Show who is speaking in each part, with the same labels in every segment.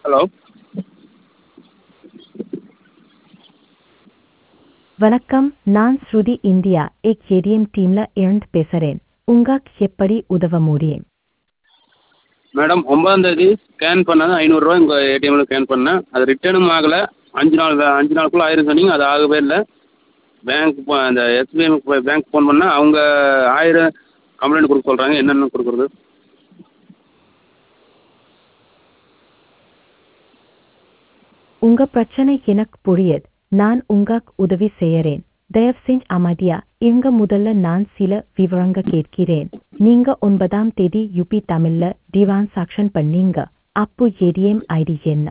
Speaker 1: hello
Speaker 2: வணக்கம் நான் ஸ்ருதி India egg ATM டீம்ல இருந்து பேசுறேன் உங்களுக்கு எப்படி உதவ முடியும்
Speaker 1: மேடம் ஒன்பதாம் தேதி ஸ்கேன் பண்ணது ஐநூறுரூவா உங்கள் ஏடிஎம்மில் ஸ்கேன் பண்ணேன் அது ரிட்டர்னும் ஆகலை அஞ்சு நாள் அஞ்சு நாளுக்குள்ளே ஆயிரும் சொன்னீங்க அது ஆகவே இல்லை பேங்க் போ அந்த எஸ்பிஐ பேங்க் ஃபோன் பண்ணால் அவங்க ஆயிரம் கம்ப்ளைண்ட் கொடுக்க சொல்கிறாங்க என்னென்ன கொடுக்குறது
Speaker 2: உங்க பிரச்சனை எனக்கு புரியுது நான் உங்களுக்கு உதவி செய்யறேன் தயவு செஞ்சு அமைதியா இங்க முதல்ல நான் சில விவரங்க கேட்கிறேன் நீங்க ஒன்பதாம் தேதி யூபி தமிழ்ல டிரான்சாக்ஷன் பண்ணீங்க அப்போ ஏடிஎம் ஐடி என்ன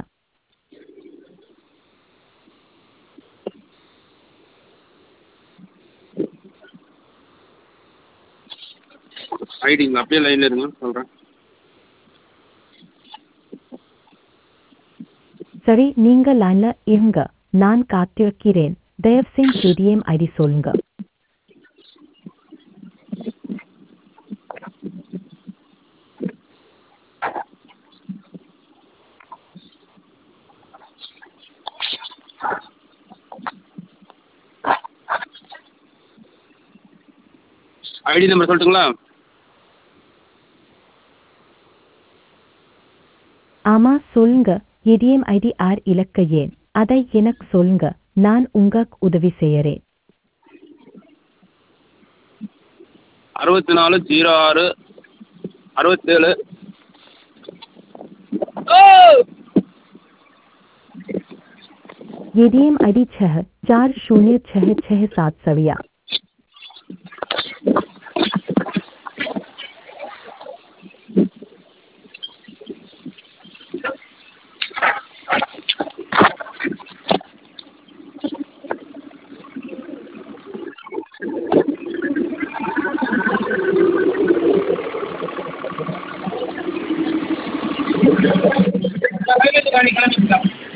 Speaker 1: ஐடிங்களா அப்படியே லைனில் இருங்க சொல்கிறேன்
Speaker 2: சரி நீங்க லைன்ல இருங்க நான் காத்திருக்கிறேன் தயவு செஞ்சு ஏடிஎம் ஐடி சொல்லுங்க
Speaker 1: ஐடி நம்பர் சொல்லட்டுங்களா
Speaker 2: ஆமா சொல்லுங்க ஏடிஎம் ஐடி ஆர் இலக்க ஏன் அதை எனக்கு சொல்லுங்க நான் உங்களுக்கு உதவி செய்யறேன்
Speaker 1: அறுபத்தி நாலு ஜீரோ ஆறு அறுபத்தேழு
Speaker 2: एडीएम आईडी छह चार शून्य छह छह सात सविया
Speaker 1: கிளம்பிக்கலாம்